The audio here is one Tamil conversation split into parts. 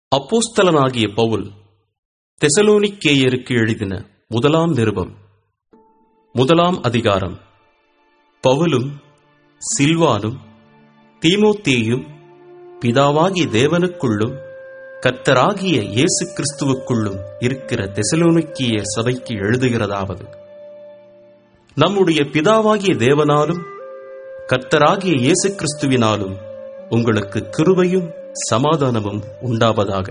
அப்போஸ்தலனாகிய பவுல் தெசலோனிக்கேயருக்கு எழுதின முதலாம் நிருபம் முதலாம் அதிகாரம் பவுலும் சில்வானும் தீமோத்தேயும் பிதாவாகிய தேவனுக்குள்ளும் கர்த்தராகிய இயேசு கிறிஸ்துவுக்குள்ளும் இருக்கிற தெசலோனிக்கிய சபைக்கு எழுதுகிறதாவது நம்முடைய பிதாவாகிய தேவனாலும் கர்த்தராகிய இயேசு கிறிஸ்துவினாலும் உங்களுக்கு கிருபையும் சமாதானமும் உண்டாவதாக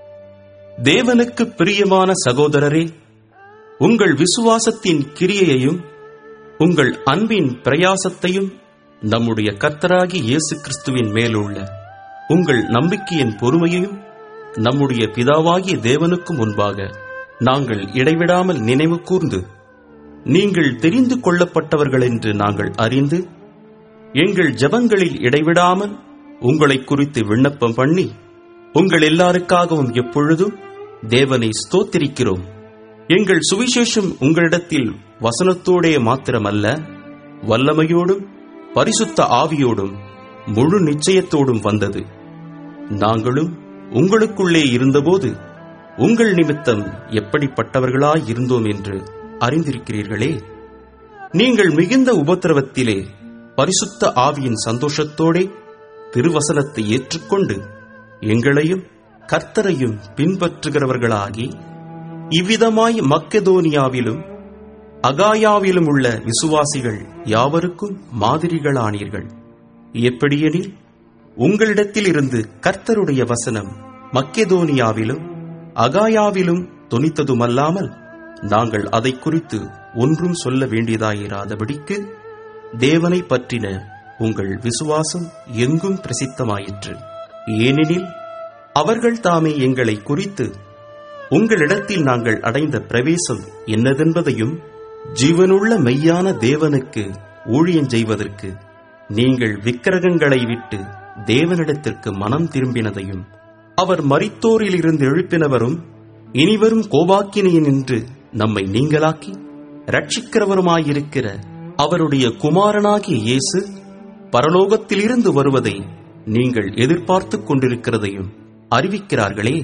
தேவனுக்கு பிரியமான சகோதரரே உங்கள் விசுவாசத்தின் கிரியையையும் உங்கள் அன்பின் பிரயாசத்தையும் நம்முடைய கர்த்தராகி இயேசு கிறிஸ்துவின் மேலுள்ள உங்கள் நம்பிக்கையின் பொறுமையையும் நம்முடைய பிதாவாகிய தேவனுக்கு முன்பாக நாங்கள் இடைவிடாமல் நினைவு கூர்ந்து நீங்கள் தெரிந்து கொள்ளப்பட்டவர்கள் என்று நாங்கள் அறிந்து எங்கள் ஜெபங்களில் இடைவிடாமல் உங்களை குறித்து விண்ணப்பம் பண்ணி உங்கள் எல்லாருக்காகவும் எப்பொழுதும் தேவனை ஸ்தோத்திரிக்கிறோம் எங்கள் சுவிசேஷம் உங்களிடத்தில் வசனத்தோடே மாத்திரமல்ல வல்லமையோடும் பரிசுத்த ஆவியோடும் முழு நிச்சயத்தோடும் வந்தது நாங்களும் உங்களுக்குள்ளே இருந்தபோது உங்கள் நிமித்தம் எப்படிப்பட்டவர்களாய் இருந்தோம் என்று அறிந்திருக்கிறீர்களே நீங்கள் மிகுந்த உபத்திரவத்திலே பரிசுத்த ஆவியின் சந்தோஷத்தோடே திருவசனத்தை ஏற்றுக்கொண்டு எங்களையும் கர்த்தரையும் பின்பற்றுகிறவர்களாகி இவ்விதமாய் மக்கெதோனியாவிலும் அகாயாவிலும் உள்ள விசுவாசிகள் யாவருக்கும் மாதிரிகளானீர்கள் எப்படியெனில் உங்களிடத்தில் இருந்து கர்த்தருடைய வசனம் மக்கெதோனியாவிலும் அகாயாவிலும் தொனித்ததுமல்லாமல் நாங்கள் அதை குறித்து ஒன்றும் சொல்ல வேண்டியதாயிராதபடிக்கு தேவனை பற்றின உங்கள் விசுவாசம் எங்கும் பிரசித்தமாயிற்று ஏனெனில் அவர்கள் தாமே எங்களை குறித்து உங்களிடத்தில் நாங்கள் அடைந்த பிரவேசம் என்னதென்பதையும் ஜீவனுள்ள மெய்யான தேவனுக்கு ஊழியம் செய்வதற்கு நீங்கள் விக்கிரகங்களை விட்டு தேவனிடத்திற்கு மனம் திரும்பினதையும் அவர் மரித்தோரிலிருந்து எழுப்பினவரும் இனிவரும் கோபாக்கினையின் என்று நம்மை நீங்களாக்கி ரட்சிக்கிறவருமாயிருக்கிற அவருடைய குமாரனாகிய இயேசு பரலோகத்திலிருந்து வருவதை நீங்கள் எதிர்பார்த்துக் கொண்டிருக்கிறதையும் அறிவிக்கிறார்களே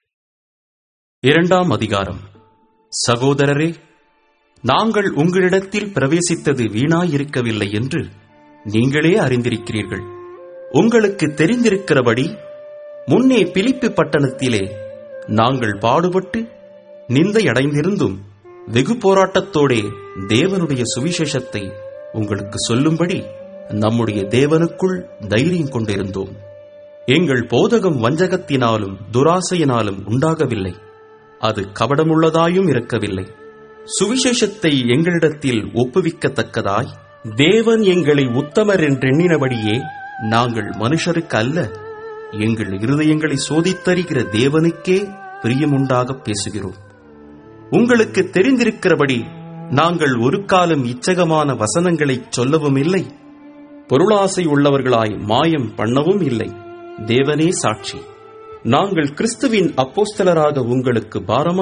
இரண்டாம் அதிகாரம் சகோதரரே நாங்கள் உங்களிடத்தில் பிரவேசித்தது வீணாயிருக்கவில்லை என்று நீங்களே அறிந்திருக்கிறீர்கள் உங்களுக்கு தெரிந்திருக்கிறபடி முன்னே பிலிப்பு பட்டணத்திலே நாங்கள் பாடுபட்டு நிந்தையடைந்திருந்தும் வெகு போராட்டத்தோடே தேவனுடைய சுவிசேஷத்தை உங்களுக்கு சொல்லும்படி நம்முடைய தேவனுக்குள் தைரியம் கொண்டிருந்தோம் எங்கள் போதகம் வஞ்சகத்தினாலும் துராசையினாலும் உண்டாகவில்லை அது கபடமுள்ளதாயும் இருக்கவில்லை சுவிசேஷத்தை எங்களிடத்தில் ஒப்புவிக்கத்தக்கதாய் தேவன் எங்களை உத்தமர் என்றெண்ணினபடியே நாங்கள் மனுஷருக்கு அல்ல எங்கள் இருதயங்களை சோதித்தறிகிற தேவனுக்கே பிரியமுண்டாக பேசுகிறோம் உங்களுக்கு தெரிந்திருக்கிறபடி நாங்கள் ஒரு காலம் இச்சகமான வசனங்களைச் சொல்லவும் இல்லை பொருளாசை உள்ளவர்களாய் மாயம் பண்ணவும் இல்லை தேவனே சாட்சி நாங்கள் கிறிஸ்துவின் அப்போஸ்தலராக உங்களுக்கு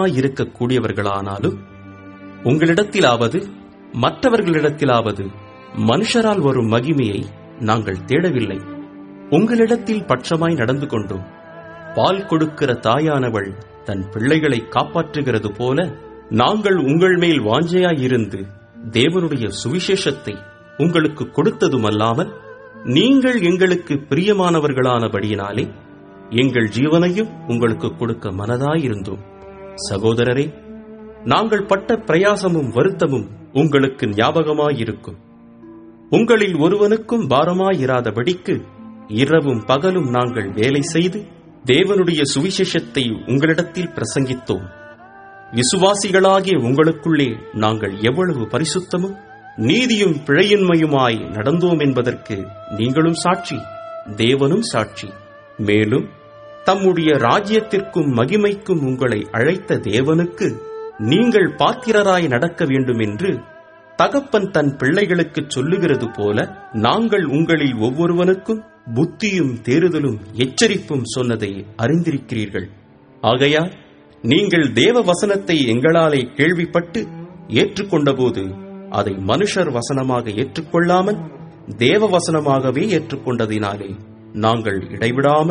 பாரமாயிருக்கக்கூடியவர்களானாலும் உங்களிடத்திலாவது மற்றவர்களிடத்திலாவது மனுஷரால் வரும் மகிமையை நாங்கள் தேடவில்லை உங்களிடத்தில் பட்சமாய் நடந்து கொண்டோம் பால் கொடுக்கிற தாயானவள் தன் பிள்ளைகளை காப்பாற்றுகிறது போல நாங்கள் உங்கள் மேல் வாஞ்சையாயிருந்து தேவனுடைய சுவிசேஷத்தை உங்களுக்கு கொடுத்ததுமல்லாமல் நீங்கள் எங்களுக்கு பிரியமானவர்களானபடியினாலே எங்கள் ஜீவனையும் உங்களுக்கு கொடுக்க மனதாயிருந்தோம் சகோதரரே நாங்கள் பட்ட பிரயாசமும் வருத்தமும் உங்களுக்கு ஞாபகமாயிருக்கும் உங்களில் ஒருவனுக்கும் பாரமாயிராதபடிக்கு இரவும் பகலும் நாங்கள் வேலை செய்து தேவனுடைய சுவிசேஷத்தை உங்களிடத்தில் பிரசங்கித்தோம் விசுவாசிகளாகிய உங்களுக்குள்ளே நாங்கள் எவ்வளவு பரிசுத்தமும் நீதியும் பிழையின்மையுமாய் நடந்தோம் என்பதற்கு நீங்களும் சாட்சி தேவனும் சாட்சி மேலும் தம்முடைய ராஜ்யத்திற்கும் மகிமைக்கும் உங்களை அழைத்த தேவனுக்கு நீங்கள் பாத்திரராய் நடக்க வேண்டும் என்று தகப்பன் தன் பிள்ளைகளுக்கு சொல்லுகிறது போல நாங்கள் உங்களில் ஒவ்வொருவனுக்கும் புத்தியும் தேறுதலும் எச்சரிப்பும் சொன்னதை அறிந்திருக்கிறீர்கள் ஆகையால் நீங்கள் தேவ வசனத்தை எங்களாலே கேள்விப்பட்டு ஏற்றுக்கொண்டபோது அதை மனுஷர் வசனமாக ஏற்றுக்கொள்ளாமல் தேவ வசனமாகவே ஏற்றுக்கொண்டதினாலே நாங்கள் இடைவிடாமல்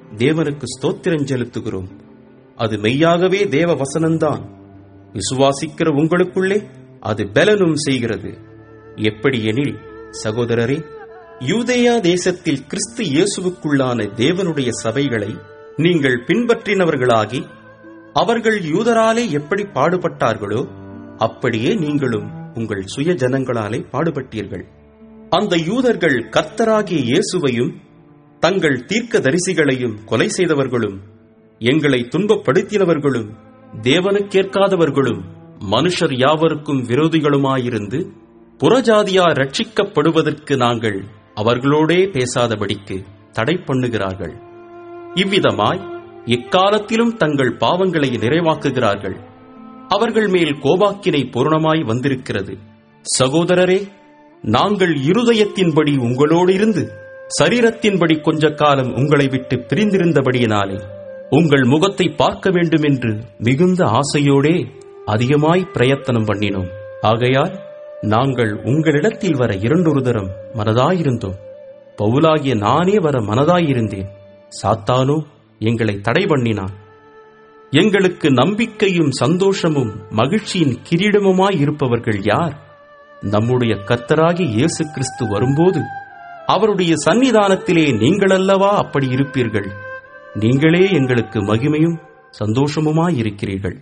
தேவனுக்கு ஸ்தோத்திரம் செலுத்துகிறோம் அது மெய்யாகவே தேவ வசனம்தான் விசுவாசிக்கிற உங்களுக்குள்ளே அது பலனும் செய்கிறது எப்படியெனில் சகோதரரே யூதேயா தேசத்தில் கிறிஸ்து இயேசுவுக்குள்ளான தேவனுடைய சபைகளை நீங்கள் பின்பற்றினவர்களாகி அவர்கள் யூதராலே எப்படி பாடுபட்டார்களோ அப்படியே நீங்களும் உங்கள் சுய ஜனங்களாலே பாடுபட்டீர்கள் அந்த யூதர்கள் கர்த்தராகிய இயேசுவையும் தங்கள் தீர்க்க தரிசிகளையும் கொலை செய்தவர்களும் எங்களை துன்பப்படுத்தினவர்களும் தேவனுக்கேற்காதவர்களும் மனுஷர் யாவருக்கும் விரோதிகளுமாயிருந்து புறஜாதியார் ரட்சிக்கப்படுவதற்கு நாங்கள் அவர்களோடே பேசாதபடிக்கு தடை பண்ணுகிறார்கள் இவ்விதமாய் எக்காலத்திலும் தங்கள் பாவங்களை நிறைவாக்குகிறார்கள் அவர்கள் மேல் கோபாக்கினை பூரணமாய் வந்திருக்கிறது சகோதரரே நாங்கள் இருதயத்தின்படி உங்களோடு இருந்து சரீரத்தின்படி கொஞ்ச காலம் உங்களை விட்டு பிரிந்திருந்தபடியினாலே உங்கள் முகத்தை பார்க்க வேண்டும் என்று மிகுந்த ஆசையோடே அதிகமாய் பிரயத்தனம் பண்ணினோம் ஆகையால் நாங்கள் உங்களிடத்தில் வர இரண்டொரு தரம் மனதாயிருந்தோம் பவுலாகிய நானே வர மனதாயிருந்தேன் சாத்தானோ எங்களை தடை பண்ணினான் எங்களுக்கு நம்பிக்கையும் சந்தோஷமும் மகிழ்ச்சியின் கிரீடமுமாய் இருப்பவர்கள் யார் நம்முடைய கர்த்தராகி இயேசு கிறிஸ்து வரும்போது அவருடைய சன்னிதானத்திலே நீங்களல்லவா அப்படி இருப்பீர்கள் நீங்களே எங்களுக்கு மகிமையும் சந்தோஷமுமாயிருக்கிறீர்கள்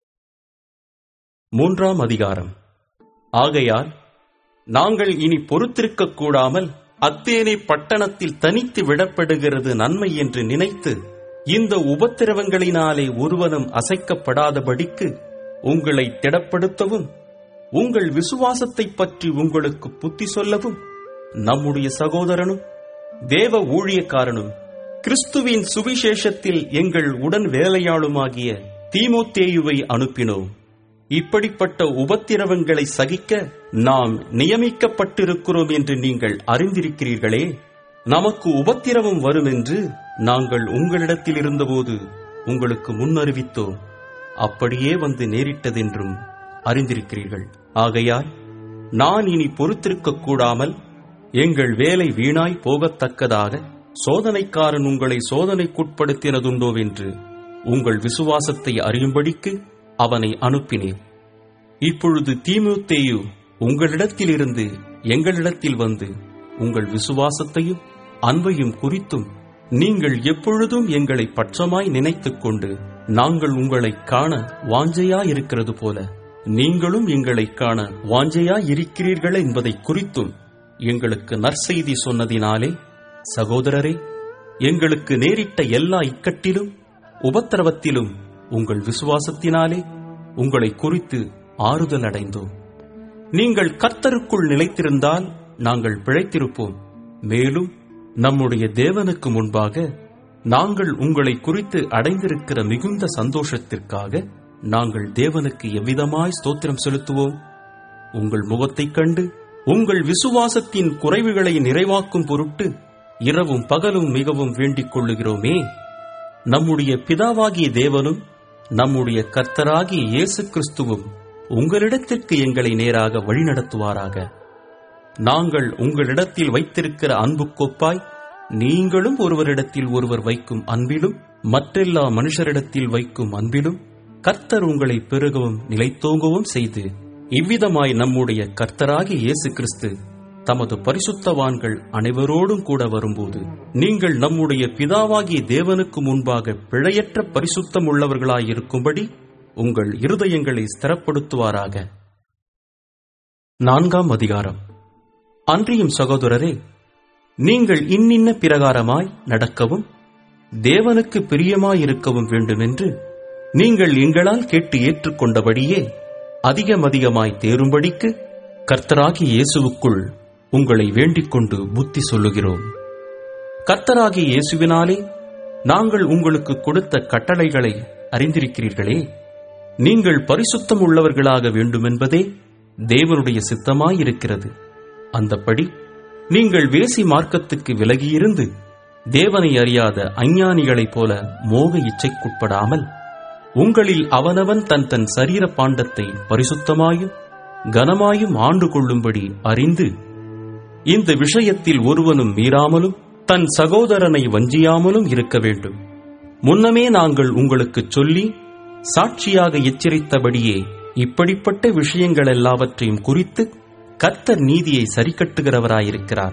மூன்றாம் அதிகாரம் ஆகையால் நாங்கள் இனி பொறுத்திருக்க கூடாமல் அத்தேனை பட்டணத்தில் தனித்து விடப்படுகிறது நன்மை என்று நினைத்து இந்த உபத்திரவங்களினாலே ஒருவனும் அசைக்கப்படாதபடிக்கு உங்களை திடப்படுத்தவும் உங்கள் விசுவாசத்தைப் பற்றி உங்களுக்கு புத்தி சொல்லவும் நம்முடைய சகோதரனும் தேவ ஊழியக்காரனும் கிறிஸ்துவின் சுவிசேஷத்தில் எங்கள் உடன் வேலையாளுமாகிய தீமோத்தேயுவை அனுப்பினோம் இப்படிப்பட்ட உபத்திரவங்களை சகிக்க நாம் நியமிக்கப்பட்டிருக்கிறோம் என்று நீங்கள் அறிந்திருக்கிறீர்களே நமக்கு உபத்திரவம் வரும் என்று நாங்கள் உங்களிடத்தில் இருந்தபோது உங்களுக்கு முன்னறிவித்தோம் அப்படியே வந்து நேரிட்டதென்றும் அறிந்திருக்கிறீர்கள் ஆகையால் நான் இனி பொறுத்திருக்க கூடாமல் எங்கள் வேலை வீணாய் போகத்தக்கதாக சோதனைக்காரன் உங்களை சோதனைக்குட்படுத்தினதுண்டோவென்று உங்கள் விசுவாசத்தை அறியும்படிக்கு அவனை அனுப்பினேன் இப்பொழுது தீமுத்தேயு உங்களிடத்திலிருந்து எங்களிடத்தில் வந்து உங்கள் விசுவாசத்தையும் அன்பையும் குறித்தும் நீங்கள் எப்பொழுதும் எங்களை பட்சமாய் நினைத்துக் கொண்டு நாங்கள் உங்களை காண வாஞ்சையாயிருக்கிறது போல நீங்களும் எங்களை காண வாஞ்சையாயிருக்கிறீர்கள் என்பதை குறித்தும் எங்களுக்கு நற்செய்தி சொன்னதினாலே சகோதரரே எங்களுக்கு நேரிட்ட எல்லா இக்கட்டிலும் உபத்திரவத்திலும் உங்கள் விசுவாசத்தினாலே உங்களை குறித்து ஆறுதல் அடைந்தோம் நீங்கள் கர்த்தருக்குள் நிலைத்திருந்தால் நாங்கள் பிழைத்திருப்போம் மேலும் நம்முடைய தேவனுக்கு முன்பாக நாங்கள் உங்களை குறித்து அடைந்திருக்கிற மிகுந்த சந்தோஷத்திற்காக நாங்கள் தேவனுக்கு எவ்விதமாய் ஸ்தோத்திரம் செலுத்துவோம் உங்கள் முகத்தைக் கண்டு உங்கள் விசுவாசத்தின் குறைவுகளை நிறைவாக்கும் பொருட்டு இரவும் பகலும் மிகவும் வேண்டிக் கொள்ளுகிறோமே நம்முடைய பிதாவாகிய தேவனும் நம்முடைய கர்த்தராகிய இயேசு கிறிஸ்துவும் உங்களிடத்திற்கு எங்களை நேராக வழிநடத்துவாராக நாங்கள் உங்களிடத்தில் வைத்திருக்கிற அன்பு கொப்பாய் நீங்களும் ஒருவரிடத்தில் ஒருவர் வைக்கும் அன்பிலும் மற்றெல்லா மனுஷரிடத்தில் வைக்கும் அன்பிலும் கர்த்தர் உங்களை பெருகவும் நிலைத்தோங்கவும் செய்து இவ்விதமாய் நம்முடைய கர்த்தராகிய இயேசு கிறிஸ்து தமது பரிசுத்தவான்கள் அனைவரோடும் கூட வரும்போது நீங்கள் நம்முடைய பிதாவாகிய தேவனுக்கு முன்பாக பிழையற்ற பரிசுத்தம் உள்ளவர்களாயிருக்கும்படி உங்கள் இருதயங்களை ஸ்திரப்படுத்துவாராக நான்காம் அதிகாரம் அன்றியும் சகோதரரே நீங்கள் இன்னின்ன பிரகாரமாய் நடக்கவும் தேவனுக்கு பிரியமாயிருக்கவும் வேண்டுமென்று நீங்கள் எங்களால் கேட்டு ஏற்றுக்கொண்டபடியே அதிகம் அதிகமாய் தேரும்படிக்கு கர்த்தராகி இயேசுவுக்குள் உங்களை வேண்டிக் கொண்டு புத்தி சொல்லுகிறோம் கர்த்தராகி இயேசுவினாலே நாங்கள் உங்களுக்கு கொடுத்த கட்டளைகளை அறிந்திருக்கிறீர்களே நீங்கள் பரிசுத்தம் உள்ளவர்களாக வேண்டுமென்பதே தேவனுடைய சித்தமாயிருக்கிறது அந்தப்படி நீங்கள் வேசி மார்க்கத்துக்கு விலகியிருந்து தேவனை அறியாத அஞ்ஞானிகளைப் போல மோக இச்சைக்குட்படாமல் உங்களில் அவனவன் தன் தன் சரீர பாண்டத்தை பரிசுத்தமாயும் கனமாயும் ஆண்டு கொள்ளும்படி அறிந்து இந்த விஷயத்தில் ஒருவனும் மீறாமலும் தன் சகோதரனை வஞ்சியாமலும் இருக்க வேண்டும் முன்னமே நாங்கள் உங்களுக்குச் சொல்லி சாட்சியாக எச்சரித்தபடியே இப்படிப்பட்ட விஷயங்கள் எல்லாவற்றையும் குறித்து கர்த்தர் நீதியை சரிக்கட்டுகிறவராயிருக்கிறார்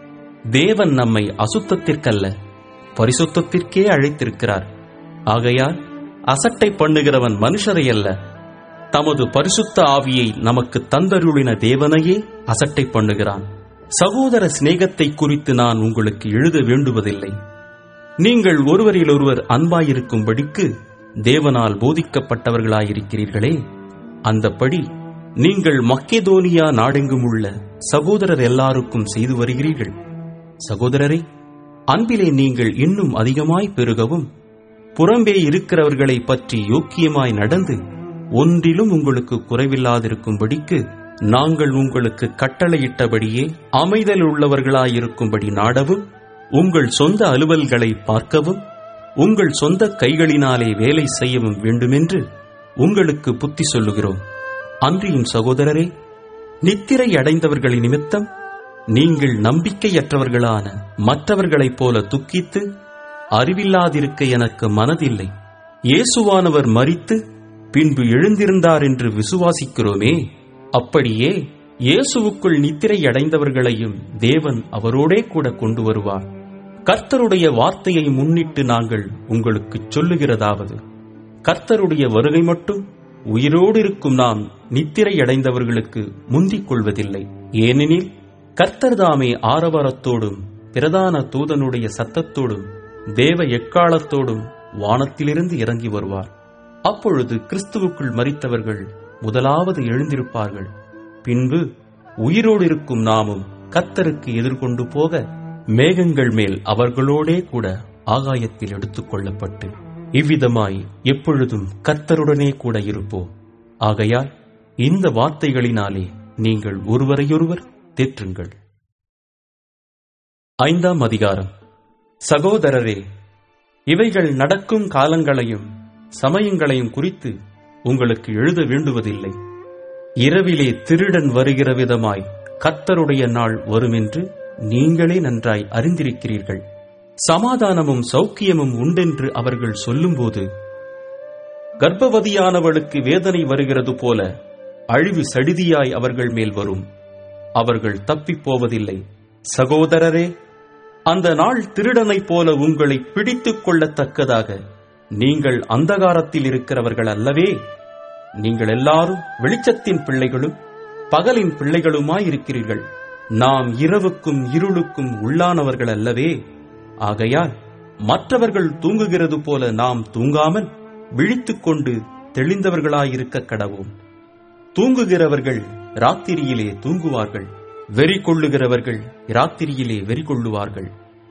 தேவன் நம்மை அசுத்தத்திற்கல்ல பரிசுத்தத்திற்கே அழைத்திருக்கிறார் ஆகையால் அசட்டை பண்ணுகிறவன் மனுஷரை அல்ல தமது பரிசுத்த ஆவியை நமக்கு தந்தருளின தேவனையே அசட்டை பண்ணுகிறான் சகோதர சிநேகத்தை குறித்து நான் உங்களுக்கு எழுத வேண்டுவதில்லை நீங்கள் ஒருவரிலொருவர் அன்பாயிருக்கும்படிக்கு தேவனால் போதிக்கப்பட்டவர்களாயிருக்கிறீர்களே அந்தப்படி நீங்கள் மக்கேதோனியா நாடெங்கும் உள்ள சகோதரர் எல்லாருக்கும் செய்து வருகிறீர்கள் சகோதரரே அன்பிலே நீங்கள் இன்னும் அதிகமாய் பெருகவும் புறம்பே இருக்கிறவர்களை பற்றி யோக்கியமாய் நடந்து ஒன்றிலும் உங்களுக்கு குறைவில்லாதிருக்கும்படிக்கு நாங்கள் உங்களுக்கு கட்டளையிட்டபடியே அமைதல் உள்ளவர்களாயிருக்கும்படி நாடவும் உங்கள் சொந்த அலுவல்களை பார்க்கவும் உங்கள் சொந்த கைகளினாலே வேலை செய்யவும் வேண்டுமென்று உங்களுக்கு புத்தி சொல்லுகிறோம் அன்றியும் சகோதரரே நித்திரை அடைந்தவர்களின் நிமித்தம் நீங்கள் நம்பிக்கையற்றவர்களான மற்றவர்களைப் போல துக்கித்து அறிவில்லாதிருக்க எனக்கு மனதில்லை இயேசுவானவர் மரித்து பின்பு எழுந்திருந்தார் என்று விசுவாசிக்கிறோமே அப்படியே இயேசுவுக்குள் நித்திரை அடைந்தவர்களையும் தேவன் அவரோடே கூட கொண்டு வருவார் கர்த்தருடைய வார்த்தையை முன்னிட்டு நாங்கள் உங்களுக்கு சொல்லுகிறதாவது கர்த்தருடைய வருகை மட்டும் உயிரோடு இருக்கும் நாம் நித்திரை அடைந்தவர்களுக்கு முந்திக் கொள்வதில்லை ஏனெனில் கர்த்தர் தாமே ஆரவாரத்தோடும் பிரதான தூதனுடைய சத்தத்தோடும் தேவ எக்காலத்தோடும் வானத்திலிருந்து இறங்கி வருவார் அப்பொழுது கிறிஸ்துவுக்குள் மரித்தவர்கள் முதலாவது எழுந்திருப்பார்கள் பின்பு உயிரோடு இருக்கும் நாமும் கர்த்தருக்கு எதிர்கொண்டு போக மேகங்கள் மேல் அவர்களோடே கூட ஆகாயத்தில் எடுத்துக் கொள்ளப்பட்டு இவ்விதமாய் எப்பொழுதும் கர்த்தருடனே கூட இருப்போம் ஆகையால் இந்த வார்த்தைகளினாலே நீங்கள் ஒருவரையொருவர் தேற்றுங்கள் ஐந்தாம் அதிகாரம் சகோதரரே இவைகள் நடக்கும் காலங்களையும் சமயங்களையும் குறித்து உங்களுக்கு எழுத வேண்டுவதில்லை இரவிலே திருடன் வருகிற விதமாய் கர்த்தருடைய நாள் வருமென்று நீங்களே நன்றாய் அறிந்திருக்கிறீர்கள் சமாதானமும் சௌக்கியமும் உண்டென்று அவர்கள் சொல்லும்போது கர்ப்பவதியானவளுக்கு வேதனை வருகிறது போல அழிவு சடிதியாய் அவர்கள் மேல் வரும் அவர்கள் தப்பிப் போவதில்லை சகோதரரே அந்த நாள் திருடனைப் போல உங்களை பிடித்துக் கொள்ளத்தக்கதாக நீங்கள் அந்தகாரத்தில் இருக்கிறவர்கள் அல்லவே நீங்கள் எல்லாரும் வெளிச்சத்தின் பிள்ளைகளும் பகலின் பிள்ளைகளுமாயிருக்கிறீர்கள் நாம் இரவுக்கும் இருளுக்கும் உள்ளானவர்கள் அல்லவே ஆகையால் மற்றவர்கள் தூங்குகிறது போல நாம் தூங்காமல் விழித்துக் கொண்டு தெளிந்தவர்களாயிருக்க கடவோம் தூங்குகிறவர்கள் ராத்திரியிலே தூங்குவார்கள் வெறி கொள்ளுகிறவர்கள் ராத்திரியிலே வெறி கொள்ளுவார்கள்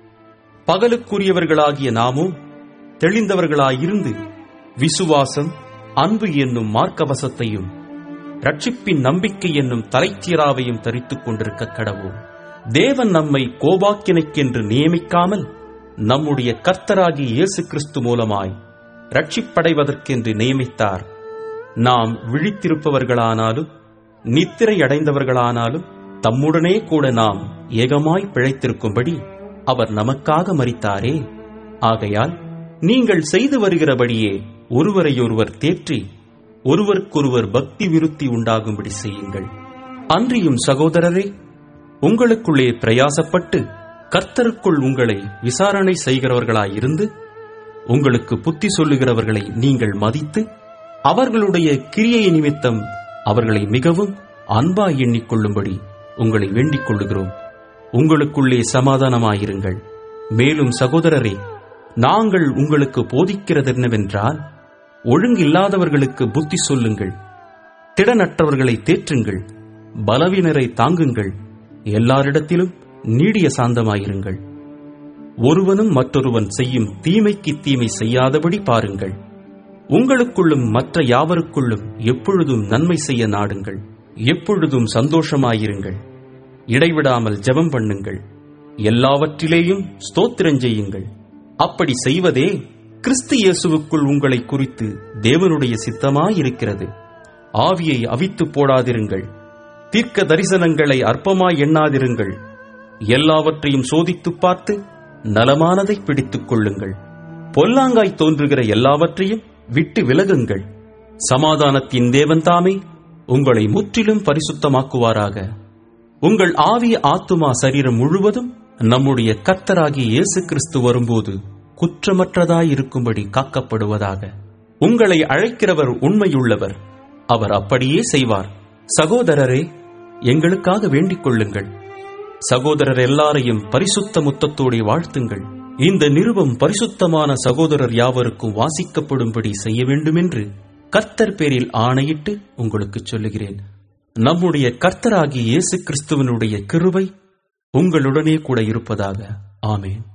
பகலுக்குரியவர்களாகிய நாமோ தெளிந்தவர்களாயிருந்து விசுவாசம் அன்பு என்னும் மார்க்கவசத்தையும் ரட்சிப்பின் நம்பிக்கை என்னும் தலைச்சீராவையும் தரித்துக் கொண்டிருக்க கடவோம் தேவன் நம்மை கோபாக்கினைக்கென்று நியமிக்காமல் நம்முடைய கர்த்தராகிய இயேசு கிறிஸ்து மூலமாய் ரட்சிப்படைவதற்கென்று நியமித்தார் நாம் விழித்திருப்பவர்களானாலும் நித்திரை அடைந்தவர்களானாலும் தம்முடனே கூட நாம் ஏகமாய் பிழைத்திருக்கும்படி அவர் நமக்காக மரித்தாரே ஆகையால் நீங்கள் செய்து வருகிறபடியே ஒருவரையொருவர் தேற்றி ஒருவருக்கொருவர் பக்தி விருத்தி உண்டாகும்படி செய்யுங்கள் அன்றியும் சகோதரரே உங்களுக்குள்ளே பிரயாசப்பட்டு கர்த்தருக்குள் உங்களை விசாரணை செய்கிறவர்களாயிருந்து உங்களுக்கு புத்தி சொல்லுகிறவர்களை நீங்கள் மதித்து அவர்களுடைய கிரியை நிமித்தம் அவர்களை மிகவும் அன்பாய் எண்ணிக்கொள்ளும்படி உங்களை வேண்டிக் கொள்ளுகிறோம் உங்களுக்குள்ளே சமாதானமாயிருங்கள் மேலும் சகோதரரே நாங்கள் உங்களுக்கு போதிக்கிறது என்னவென்றால் ஒழுங்கில்லாதவர்களுக்கு புத்தி சொல்லுங்கள் திடனற்றவர்களை தேற்றுங்கள் பலவீனரை தாங்குங்கள் எல்லாரிடத்திலும் நீடிய சாந்தமாயிருங்கள் ஒருவனும் மற்றொருவன் செய்யும் தீமைக்கு தீமை செய்யாதபடி பாருங்கள் உங்களுக்குள்ளும் மற்ற யாவருக்குள்ளும் எப்பொழுதும் நன்மை செய்ய நாடுங்கள் எப்பொழுதும் சந்தோஷமாயிருங்கள் இடைவிடாமல் ஜெபம் பண்ணுங்கள் எல்லாவற்றிலேயும் ஸ்தோத்திரம் செய்யுங்கள் அப்படி செய்வதே கிறிஸ்து இயேசுவுக்குள் உங்களை குறித்து தேவனுடைய சித்தமாயிருக்கிறது ஆவியை அவித்து போடாதிருங்கள் தீர்க்க தரிசனங்களை அற்பமாய் எண்ணாதிருங்கள் எல்லாவற்றையும் சோதித்துப் பார்த்து நலமானதை பிடித்துக் கொள்ளுங்கள் பொல்லாங்காய் தோன்றுகிற எல்லாவற்றையும் விட்டு விலகுங்கள் சமாதானத்தின் தேவன் தாமே உங்களை முற்றிலும் பரிசுத்தமாக்குவாராக உங்கள் ஆவிய ஆத்துமா சரீரம் முழுவதும் நம்முடைய கர்த்தராகிய இயேசு கிறிஸ்து வரும்போது குற்றமற்றதாயிருக்கும்படி காக்கப்படுவதாக உங்களை அழைக்கிறவர் உண்மையுள்ளவர் அவர் அப்படியே செய்வார் சகோதரரே எங்களுக்காக வேண்டிக் கொள்ளுங்கள் சகோதரர் எல்லாரையும் பரிசுத்த முத்தத்தோടെ வாழ்த்துங்கள் இந்த நிருபம் பரிசுத்தமான சகோதரர் யாவருக்கும் வாசிக்கப்படும்படி செய்ய வேண்டுமென்று கர்த்தர் பேரில் ஆணையிட்டு உங்களுக்கு சொல்லுகிறேன் நம்முடைய கர்த்தராகிய இயேசு கிறிஸ்துவனுடைய கிருபை உங்களுடனே கூட இருப்பதாக ஆமேன்